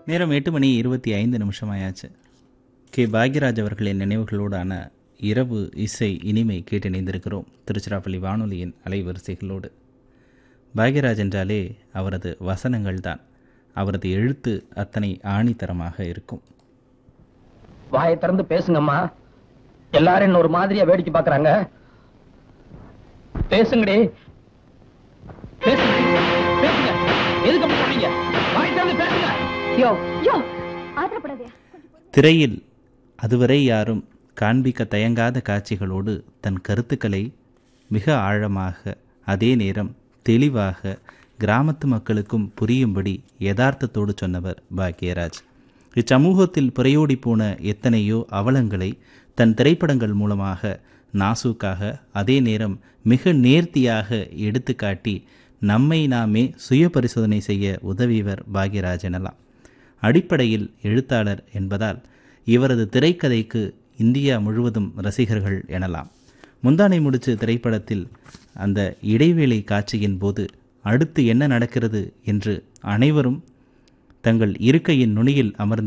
நேரம் எட்டு மணி இருபத்தி ஐந்து நிமிஷம் ஆயாச்சு கே பாக்யராஜ் அவர்களின் நினைவுகளோடான இரவு இசை இனிமை கேட்டு இணைந்திருக்கிறோம் திருச்சிராப்பள்ளி வானொலியின் அலைவரிசைகளோடு பாக்யராஜ் என்றாலே அவரது வசனங்கள் தான் அவரது எழுத்து அத்தனை ஆணித்தரமாக இருக்கும் வாயை திறந்து பேசுங்கம்மா எல்லாரும் என்ன ஒரு மாதிரியா வேடிக்கை பாக்குறாங்க பேசுங்கடி பேசுங்க பேசுங்க எதுக்கு அப்படி பண்ணீங்க வாயை திறந்து பேசுங்க யோ யோ ஆத்திரப்படாதயா திரையில் அதுவரை யாரும் காண்பிக்க தயங்காத காட்சிகளோடு தன் கருத்துக்களை மிக ஆழமாக அதே நேரம் தெளிவாக கிராமத்து மக்களுக்கும் புரியும்படி யதார்த்தத்தோடு சொன்னவர் பாக்யராஜ் இச்சமூகத்தில் புறையோடி போன எத்தனையோ அவலங்களை தன் திரைப்படங்கள் மூலமாக நாசூக்காக அதே நேரம் மிக நேர்த்தியாக எடுத்துக்காட்டி நம்மை நாமே சுய பரிசோதனை செய்ய உதவியவர் பாக்யராஜ் எனலாம் அடிப்படையில் எழுத்தாளர் என்பதால் இவரது திரைக்கதைக்கு இந்தியா முழுவதும் ரசிகர்கள் எனலாம் முந்தானை முடிச்சு திரைப்படத்தில் அந்த இடைவேளை காட்சியின் போது அடுத்து என்ன நடக்கிறது என்று அனைவரும் தங்கள் இருக்கையின் நுனியில் அமர்ந்து